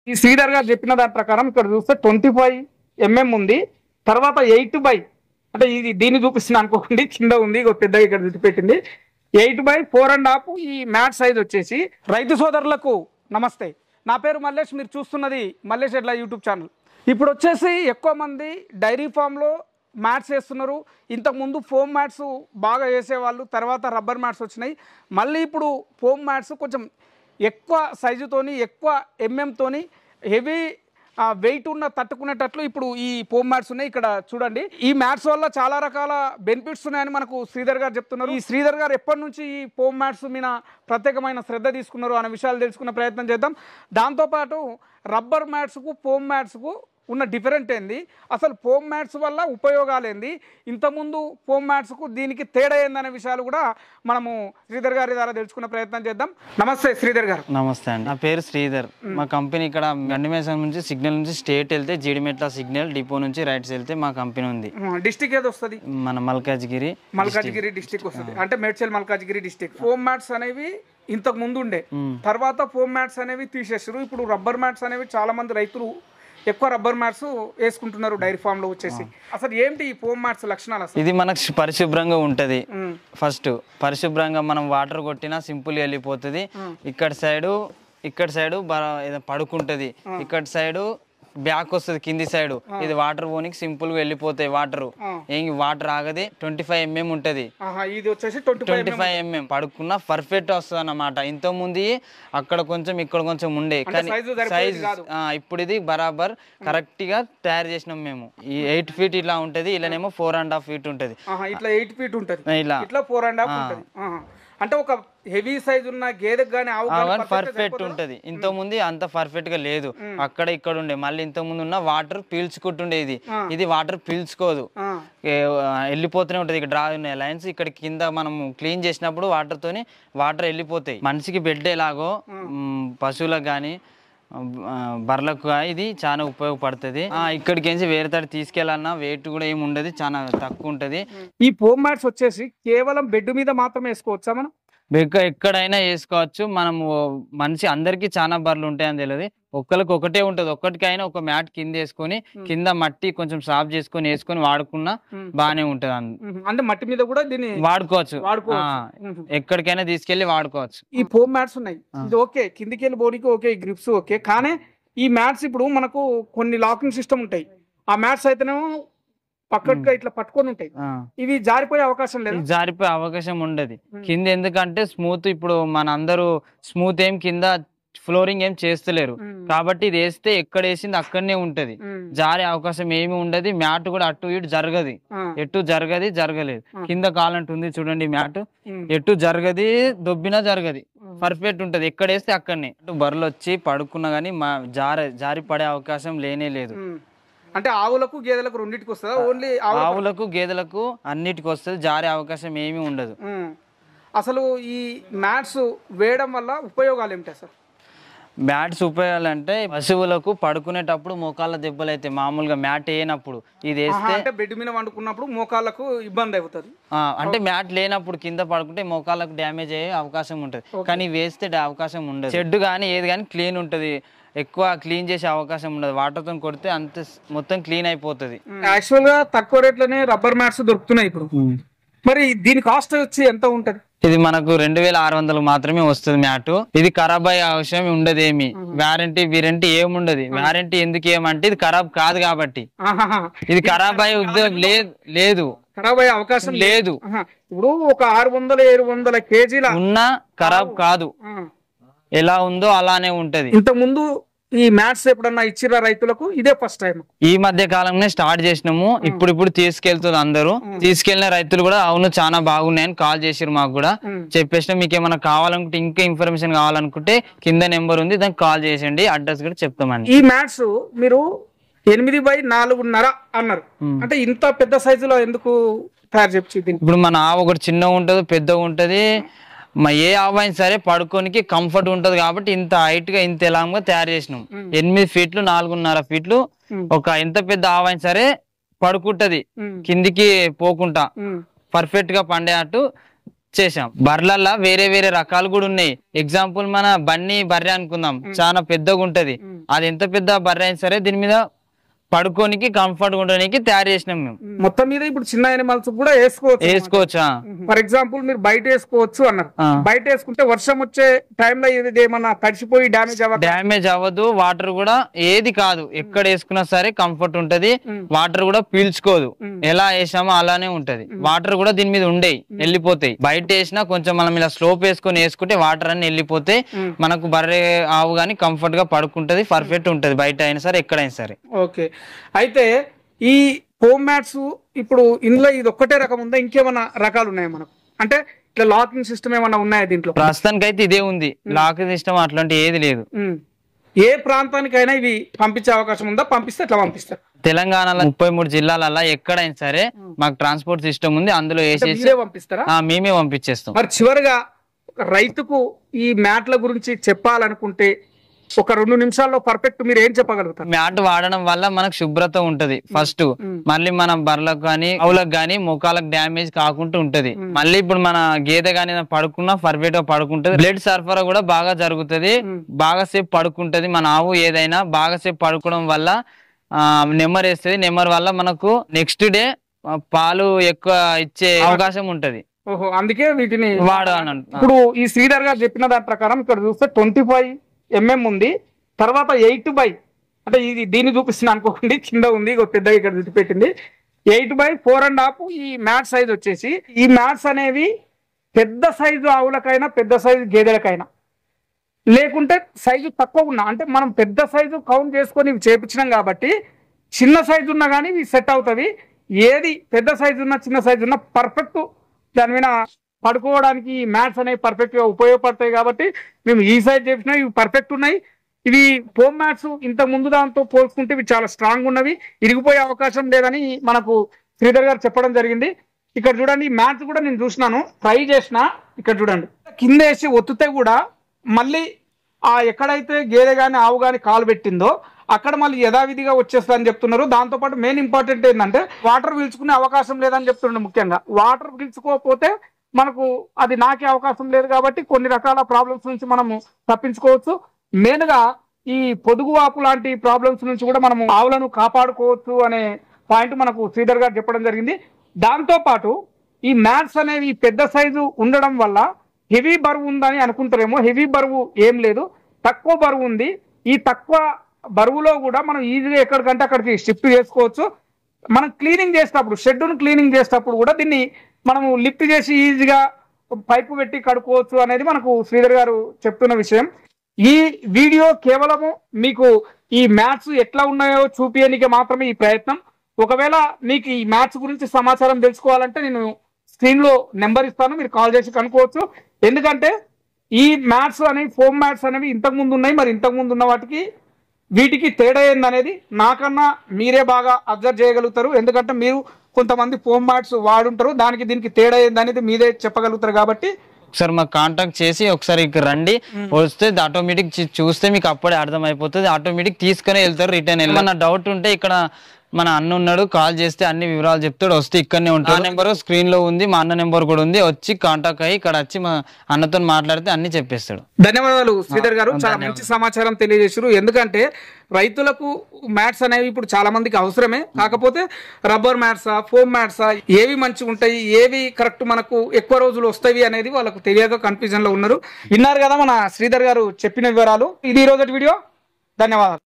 ఈ సీడర్ గారు చెప్పిన దాని ప్రకారం ఇక్కడ చూస్తే ట్వంటీ ఫైవ్ ఎంఎం ఉంది తర్వాత ఎయిట్ బై అంటే ఇది దీన్ని చూపిస్తున్నా అనుకోకండి కింద ఉంది ఇగో పెద్దగా ఇక్కడ చూసి పెట్టింది eight by four and half ఈ మ్యాట్ సైజ్ వచ్చేసి రైతు సోదరులకు నమస్తే నా పేరు మల్లేష్ మీరు చూస్తున్నది మల్లేష్ ఎడ్ల యూట్యూబ్ ఛానల్ ఇప్పుడు వచ్చేసి ఎక్కువ మంది డైరీ ఫామ్లో మ్యాట్స్ వేస్తున్నారు ఇంతకుముందు ఫోమ్ మ్యాట్స్ బాగా వేసేవాళ్ళు తర్వాత రబ్బర్ మ్యాట్స్ వచ్చినాయి మళ్ళీ ఇప్పుడు ఫోమ్ మ్యాట్స్ కొంచెం ఎక్కువ సైజుతోని ఎక్కువ ఎంఎంతోని హెవీ వెయిట్ ఉన్న తట్టుకునేటట్లు ఇప్పుడు ఈ ఫోమ్ మ్యాట్స్ ఉన్నాయి ఇక్కడ చూడండి ఈ మ్యాట్స్ వల్ల చాలా రకాల బెనిఫిట్స్ ఉన్నాయని మనకు శ్రీధర్ గారు చెప్తున్నారు ఈ శ్రీధర్ గారు ఎప్పటి నుంచి ఈ ఫోమ్ మ్యాట్స్ మీద ప్రత్యేకమైన శ్రద్ధ తీసుకున్నారు అనే విషయాలు తెలుసుకునే ప్రయత్నం చేద్దాం దాంతోపాటు రబ్బర్ మ్యాట్స్కు ఫోమ్ మ్యాట్స్కు ఉన్న డిఫరెంట్ ఏంది అసలు ఫోమ్ మ్యాట్స్ వల్ల ఉపయోగాలు ఏంది ఇంతకుముందు ఫోమ్ మ్యాట్స్కు దీనికి తేడా ఏందనే విషయాలు కూడా మనము శ్రీధర్ గారి ద్వారా తెలుసుకునే ప్రయత్నం చేద్దాం నమస్తే శ్రీధర్ గారు నమస్తే అండి నా పేరు శ్రీధర్ మా కంపెనీ ఇక్కడ గండిమేసం నుంచి సిగ్నల్ నుంచి స్టేట్ వెళ్తే జీడిమెట్ల సిగ్నల్ డిపో నుంచి రైట్స్ వెళ్తే మా కంపెనీ ఉంది డిస్టిక్ ఏది వస్తుంది మన మల్కాజ్గిరి మల్కాజ్గిరి డిస్టిక్ వస్తుంది అంటే Medchal Malkajgiri district foam mats అనేవి ఇంతకు ముందు ఉండే తర్వాత ఫోమ్ మ్యాట్స్ అనేవి తీసేసారు ఇప్పుడు రబ్బర్ మ్యాట్స్ అనేవి చాలా మంది రైతులు ఎక్కువ రబ్బర్ మ్యాట్స్ వేసుకుంటున్నారు డైరీ ఫామ్ లో వచ్చేసి అసలు ఏంటి ఈ ఫోమ్ మ్యాట్స్ లక్షణాలు అసలు ఇది మనకు శు- పరిశుభ్రంగా ఉంటది మ్మ్. ఫస్ట్ పరిశుభ్రంగా మనం వాటర్ కొట్టినా సింపుల్ వెళ్ళిపోతుంది ఇక్కడ సైడు ఇక్కడ సైడు బర- ఏదో పడుకుంటది ఇక్కడ సైడు బ్యాక్ వస్తుంది కింది సైడ్ ఇది వాటర్ పోనీకి సింపుల్ గా వెళ్ళిపోతాయి వాటర్ ఏం వాటర్ ఆగది ట్వంటీ ఫైవ్ ఎంఎం ఉంటది ఆహా, ఇది వచ్చేసి twenty five twenty five mm పడుకున్న పర్ఫెక్ట్ వస్తుంది అన్నమాట ఇంత ముందు అక్కడ కొంచెం ఇక్కడ కొంచెం ఉండే కానీ size సరిపోయేది సైజ్ కాదు. ఇప్పుడు ఇది బరాబర్ కరెక్ట్ గా తయారు చేసినాం మేము ఈ ఎయిట్ ఫీట్ ఇలా ఉంటది ఇలానేమో ఫోర్ అండ్ హాఫ్ ఫీట్ ఉంటది ఇట్లా ఎయిట్ ఫీట్ ఉంటది ఇలా ఇట్లా ఫోర్ అండ్ హాఫ్ ఉంటది ఆహా. అంటే ఒక హెవీ సైజ్ ఉన్న గేదెకి కానీ ఆవు గానీ perfect గా పర్ఫెక్ట్ సరిపోతుందా? ఉంటది ఇంత ముందు అంత పర్ఫెక్ట్ గా లేదు అక్కడ ఇక్కడ ఉండే మళ్ళీ ఇంత ముందు ఉన్న వాటర్ పీల్చుకుంటుండే ఇది ఇది వాటర్ పీల్చుకోదు ఆ. ఏ, ఆ, వెళ్ళిపోతూనే ఉంటుంది ఇక్కడ డ్రా ఉన్నాయి లైన్స్ ఇక్కడ కింద మనం క్లీన్ చేసినప్పుడు వాటర్ తోని వాటర్ వెళ్ళిపోతాయి మనిషికి బెడ్ ఎలాగో మ్, పశువులకు కానీ బర్లకు గాని ఇది చాలా ఉపయోగపడుతుంది ఆ, ఇక్కడికి నుంచి వేరే తాడు తీసుకెళ్ళాలన్నా వెయిట్ కూడా ఏమి ఉండదు చాలా తక్కువ ఉంటది ఈ ఫోమ్ మ్యాట్స్ వచ్చేసి కేవలం బెడ్ మీద మాత్రమే వేసుకోవచ్చా మనం ఎక్క- ఎక్కడైనా వేసుకోవచ్చు మనము మనిషి అందరికి చాలా బర్రెలు ఉంటాయని తెలియదు ఒక్కరికి ఒకటే ఉంటది ఒక్కటికైనా ఒక మ్యాట్ కింద వేసుకొని కింద మట్టి కొంచెం సాఫ్ చేసుకొని వేసుకొని వాడుకున్నా మ్మ్. బాగానే ఉంటది అంద- మ్మ్. అంటే మట్టి మీద కూడా దీన్ని వాడుకోవచ్చు వాడుకోవచ్చు. ఆ, మ్మ్. ఎక్కడికైనా తీసుకెళ్లి వాడుకోవచ్చు ఈ ఫోమ్ మ్యాట్స్ ఉన్నాయి ఇది ఓకే కిందికి వెళ్ళి బోనికి ఓకే ఈ గ్రిప్స్ ఓకే కానీ ఈ మ్యాట్స్ ఇప్పుడు మనకు కొన్ని లాకింగ్ సిస్టమ్ ఉంటాయి ఆ మ్యాట్స్ అయితేనేమో పక్కగా ఇట్లా పట్టుకొని ఉంటాయి ఆ. ఇవి జారిపోయే అవకాశం లేదు ఇది జారిపోయే అవకాశం ఉండదు కింద ఎందుకంటే స్మూత్ ఇప్పుడు మన అందరూ స్మూత్ ఏం కింద ఫ్లోరింగ్ ఏం చేస్తలేరు కాబట్టి ఇది వేస్తే ఎక్కడ వేసింది అక్కడనే ఉంటది జారే అవకాశం ఏమి ఉండదు మ్యాట్ కూడా అటు ఇటు జరగది ఎటు జరగది జరగలేదు కింద కాలంటు ఉంది చూడండి మ్యాట్ ఎటు జరగది దొబ్బినా జరగది పర్ఫెక్ట్ ఉంటది ఎక్కడ వేస్తే అక్కడనే అటు బర్రెలు వచ్చి పడుకున్నా గానీ మా జార జారి పడే అవకాశం లేనే లేదు అంటే ఆవులకు గేదెలకు రెండింటికి వస్తుందా ఓన్లీ ఆవు ఆవులకు గేదెలకు అన్నిటికి వస్తుంది జారే అవకాశం ఏమీ ఉండదు మ్మ్. అసలు ఈ మ్యాట్స్ వేయడం వల్ల ఉపయోగాలు ఏమిటి అసలు మ్యాట్స్ ఉపయోగాలంటే పశువులకు పడుకునేటప్పుడు మోకాళ్ళ దెబ్బలు అయితే మామూలుగా మ్యాట్ వేయనప్పుడు ఇది ఆహా, వేస్తే అంటే బెడ్ మీద వండుకున్నప్పుడు మోకాళ్ళకు ఇబ్బంది అవుతుంది ఆ, అంటే మ్యాట్ లేనప్పుడు కింద పడుకుంటే మోకాళ్ళకు డ్యామేజ్ అయ్యే అవకాశం ఉంటుంది కానీ వేస్తే డా- అవకాశం ఉండదు షెడ్ కానీ ఏది కానీ క్లీన్ ఉంటుంది ఎక్కువ క్లీన్ చేసే అవకాశం ఉండదు వాటర్తో కొడితే అంత స్- మొత్తం క్లీన్ అయిపోతుంది యాక్చువల్ గా తక్కువ రేట్లోనే రబ్బర్ మ్యాట్స్ దొరుకుతున్నాయి ఇప్పుడు మరి దీని కాస్ట్ వచ్చి ఎంత ఉంటది ఇది మనకు రెండు వేల ఆరు వందలు మాత్రమే వస్తుంది మ్యాట్ ఇది ఖరాబ్ అయ్యే అవసరం ఉండదు ఏమి వారంటీ వీరంటీ ఏముండదు వారంటీ ఎందుకు ఏమంటే ఇది ఖరాబ్ కాదు కాబట్టి ఆహాహా. ఇది ఖరాబ్ అయ్యే ఉద్యోగం లేదు లేదు ఖరాబ్ అయ్యే అవకాశం లేదు. లేదు ఆహా. ఇప్పుడు ఒక ఆరు వందల ఏడు వందల కేజీల ఉన్నా ఖరాబ్ కాదు ఆ. ఎలా ఉందో అలానే ఉంటది ఇంత ముందు ఈ మ్యాట్స్ ఎప్పుడన్నా ఇచ్చిరా రైతులకు ఇదే ఫస్ట్ టైం ఈ మధ్య కాలంలో స్టార్ట్ చేసినాము ఇప్పుడు ఇప్పుడు తీసుకెళ్తుంది అందరూ తీసుకెళ్లిన రైతులు కూడా అవును చాలా బాగున్నాయని కాల్ చేసిరు మాకు కూడా చెప్పేసిన మీకు ఏమైనా కావాలనుకుంటే ఇంకా ఇన్ఫర్మేషన్ కావాలనుకుంటే కింద నెంబర్ ఉంది దానికి కాల్ చేసేయండి అడ్రస్ కూడా చెప్తామండి ఈ మ్యాట్స్ మీరు ఎనిమిది బై నాలుగున్నర అన్నారు అంటే ఇంత పెద్ద సైజులో ఎందుకు తయారు చెప్పి దీన్ని ఇప్పుడు మన ఆవు ఒకటి చిన్నగా ఉంటది పెద్దగా ఉంటది మా ఏ ఆవు అయినా సరే పడుకోనికి కంఫర్ట్ ఉంటది కాబట్టి ఇంత హైట్ గా ఇంత ఎలాగా తయారు చేసినాం ఎనిమిది ఫీట్లు నాలుగున్నర ఫీట్లు ఒక ఎంత పెద్ద ఆవు అయినా సరే పడుకుంటది ఉమ్. కిందికి పోకుండా ఉమ్. పర్ఫెక్ట్ గా పండేటట్టు చేసాం బర్లల్లా వేరే వేరే రకాలు కూడా ఉన్నాయి ఎగ్జాంపుల్ మన బన్నీ బర్రె అనుకుందాం చాలా పెద్దగా ఉంటది మ్మ్. అది ఎంత పెద్ద బర్రె అయినా సరే దీని మీద పడుకోనికి కంఫర్ట్ ఉండడానికి తయారు చేసినాం మేము మొత్తం మీద ఇప్పుడు చిన్న యానిమల్స్ కూడా వేసుకోవచ్చు వేసుకోవచ్చా ఫర్ ఎగ్జాంపుల్ మీరు బయట వేసుకోవచ్చు అన్నారు ఆ. బయట వేసుకుంటే వర్షం వచ్చే టైంలో ఇది ఏమన్నా తడిసిపోయి డ్యామేజ్ అవ్వక డ్యామేజ్ అవ్వదు వాటర్ కూడా ఏది కాదు ఎక్కడ వేసుకున్నా సరే కంఫర్ట్ ఉంటది వాటర్ కూడా పీల్చుకోదు ఎలా వేసామో అలానే ఉంటది వాటర్ కూడా దీని మీద ఉండేవి వెళ్ళిపోతాయి బయట వేసినా కొంచెం మనం ఇలా స్లోప్ వేసుకొని వేసుకుంటే వాటర్ అన్ని వెళ్ళిపోతే మనకు బర్రె ఆవు గానీ కంఫర్ట్ గా పడుకుంటది పర్ఫెక్ట్ ఉంటది బయట అయినా సరే ఎక్కడైనా సరే ఓకే అయితే ఈ హోమ్ మ్యాట్స్ ఇప్పుడు ఇందులో ఇది ఒక్కటే రకం ఉందా ఇంకేమైనా రకాలు ఉన్నాయా మనకు అంటే ఇట్లా లాకింగ్ సిస్టమ్ ఏమైనా ఉన్నాయా దీంట్లో ప్రస్తుతానికి అయితే ఇదే ఉంది లాక్ ఇష్టం అట్లాంటి ఏది లేదు ఉమ్. ఏ ప్రాంతానికైనా ఇవి పంపించే అవకాశం ఉందా పంపిస్తే ఎట్లా పంపిస్తారు తెలంగాణలో ముప్పై మూడు జిల్లాలలో ఎక్కడైనా సరే మాకు ట్రాన్స్పోర్ట్ సిస్టమ్ ఉంది అందులో అంటే వేసేసి మీరే పంపిస్తారా ఆ, మేమే పంపించేస్తాం మరి చివరిగా ఒక రైతుకు ఈ మ్యాట్ల గురించి చెప్పాలనుకుంటే ఒక రెండు నిమిషాల్లో పర్ఫెక్ట్ మీరు ఏం చెప్పగలుగుతారు మ్యాట్ వాడడం వల్ల మనకు శుభ్రత ఉంటది ఫస్ట్ మళ్ళీ మన బర్లకు గానీ ఆవులకు గానీ ముఖాలకు డ్యామేజ్ కాకుండా ఉంటది మళ్ళీ ఇప్పుడు మన గేదె గానీ ఏదైనా పడుకున్నా పర్ఫెక్ట్ గా పడుకుంటది బ్లడ్ సరఫరా కూడా బాగా జరుగుతది బాగా సేపు పడుకుంటది మన ఆవు ఏదైనా బాగా సేపు పడుకోవడం వల్ల ఆ నెమ్మర్ వేస్తుంది నెమ్మర్ వల్ల మనకు నెక్స్ట్ డే పాలు ఎక్కువ ఇచ్చే అవకాశం ఉంటది ఓహో అందుకే వీటిని వాడాలని ఇప్పుడు ఈ శ్రీధర్ గారు చెప్పిన దాని ప్రకారం ఇక్కడ చూస్తే ట్వంటీ ఫైవ్ ఎంఎం ఉంది తర్వాత ఎయిట్ బై అంటే ఇది దీన్ని చూపిస్తున్నా అనుకోకండి కింద ఉంది ఇగో పెద్దగా ఇక్కడ చూసి పెట్టింది eight by four and half ఈ మ్యాట్ సైజ్ వచ్చేసి ఈ మ్యాట్స్ అనేవి పెద్ద సైజు ఆవులకైనా పెద్ద సైజు గేదెలకైనా లేకుంటే సైజు తక్కువ ఉన్నా అంటే మనం పెద్ద సైజు కౌంట్ చేసుకొని ఇవి చేపించినాం కాబట్టి చిన్న సైజు ఉన్నా కానీ ఇవి సెట్ అవుతుంది ఏది పెద్ద సైజు ఉన్నా చిన్న సైజు ఉన్నా పర్ఫెక్ట్ దాని మీద పడుకోవడానికి ఈ మ్యాట్స్ అనేవి పర్ఫెక్ట్ గా ఉపయోగపడతాయి కాబట్టి మేము ఈ సైజ్ చేసినా ఇవి పర్ఫెక్ట్ ఉన్నాయి ఇవి ఫోమ్ మ్యాట్స్ ఇంత ముందు దాంతో పోల్చుకుంటే ఇవి చాలా స్ట్రాంగ్ ఉన్నవి ఇరిగిపోయే అవకాశం లేదని మనకు శ్రీధర్ గారు చెప్పడం జరిగింది ఇక్కడ చూడండి ఈ మ్యాట్స్ కూడా నేను చూసినాను ట్రై చేసిన ఇక్కడ చూడండి కింద వేసి ఒత్తితే కూడా మళ్ళీ ఆ ఎక్కడైతే గేదె గాని ఆవు గాని కాలు పెట్టిందో అక్కడ మళ్ళీ యథావిధిగా వచ్చేస్తుందని చెప్తున్నారు దాంతోపాటు మెయిన్ ఇంపార్టెంట్ ఏంటంటే వాటర్ పీల్చుకునే అవకాశం లేదని చెప్తుండే ముఖ్యంగా వాటర్ పీల్చుకోకపోతే మనకు అది నాకే అవకాశం లేదు కాబట్టి కొన్ని రకాల ప్రాబ్లమ్స్ నుంచి మనము తప్పించుకోవచ్చు మెయిన్ గా ఈ పొదుగు వాపు లాంటి ప్రాబ్లమ్స్ నుంచి కూడా మనము ఆవులను కాపాడుకోవచ్చు అనే పాయింట్ మనకు శ్రీధర్ గారు చెప్పడం జరిగింది దాంతో పాటు ఈ మ్యాట్స్ అనేవి పెద్ద సైజు ఉండడం వల్ల హెవీ బరువు ఉందని అనుకుంటారేమో హెవీ బరువు ఏం లేదు తక్కువ బరువు ఉంది ఈ తక్కువ బరువులో కూడా మనం ఈజీగా ఎక్కడికంటే అక్కడికి షిఫ్ట్ చేసుకోవచ్చు మనం క్లీనింగ్ చేసేటప్పుడు షెడ్ను క్లీనింగ్ చేసేటప్పుడు కూడా దీన్ని మనము లిఫ్ట్ చేసి ఈజీగా పైపు పెట్టి కడుక్కోవచ్చు అనేది మనకు శ్రీధర్ గారు చెప్తున్న విషయం ఈ వీడియో కేవలము మీకు ఈ మ్యాథ్స్ ఎట్లా ఉన్నాయో చూపించడానికి మాత్రమే ఈ ప్రయత్నం ఒకవేళ మీకు ఈ మ్యాథ్స్ గురించి సమాచారం తెలుసుకోవాలంటే నేను స్క్రీన్ లో నెంబర్ ఇస్తాను మీరు కాల్ చేసి కనుక్కోవచ్చు ఎందుకంటే ఈ మ్యాథ్స్ అనేవి ఫోమ్ మ్యాథ్స్ అనేవి ఇంతకు ముందు ఉన్నాయి మరి ఇంతకు ముందు ఉన్న వాటికి వీటికి తేడా ఏందనేది నాకన్నా మీరే బాగా అబ్జర్వ్ చేయగలుగుతారు ఎందుకంటే మీరు కొంతమంది ఫోమ్ మ్యాట్స్ వాడుంటారు దానికి దీనికి తేడా ఏందనేది మీరే చెప్పగలుగుతారు కాబట్టి ఒకసారి మాకు కాంటాక్ట్ చేసి ఒకసారి ఇక్కడ రండి వస్తే ఆటోమేటిక్ చూస్తే మీకు అప్పుడే అర్థం అయిపోతుంది ఆటోమేటిక్ తీసుకొని వెళ్తారు రిటర్న్ ఏమన్నా డౌట్ ఉంటే ఇక్కడ మన అన్న ఉన్నాడు కాల్ చేస్తే అన్ని వివరాలు చెప్తాడు వస్తే ఇక్కడనే ఉంటాడు నెంబర్ స్క్రీన్ లో ఉంది మా అన్న నెంబర్ కూడా ఉంది వచ్చి కాంటాక్ట్ అయ్యి ఇక్కడ వచ్చి మా అన్నతో మాట్లాడితే అన్ని చెప్పేస్తాడు ధన్యవాదాలు శ్రీధర్ గారు చాలా మంచి సమాచారం తెలియజేసారు ఎందుకంటే రైతులకు మ్యాట్స్ అనేవి ఇప్పుడు చాలా మందికి అవసరమే కాకపోతే రబ్బర్ మ్యాట్సా ఫోమ్ మ్యాట్సా ఏవి మంచిగా ఉంటాయి ఏవి కరెక్ట్ మనకు ఎక్కువ రోజులు వస్తాయి అనేది వాళ్ళకు తెలియక కన్ఫ్యూజన్ లో ఉన్నారు విన్నారు కదా మన శ్రీధర్ గారు చెప్పిన వివరాలు ఇది ఈ రోజు వీడియో ధన్యవాదాలు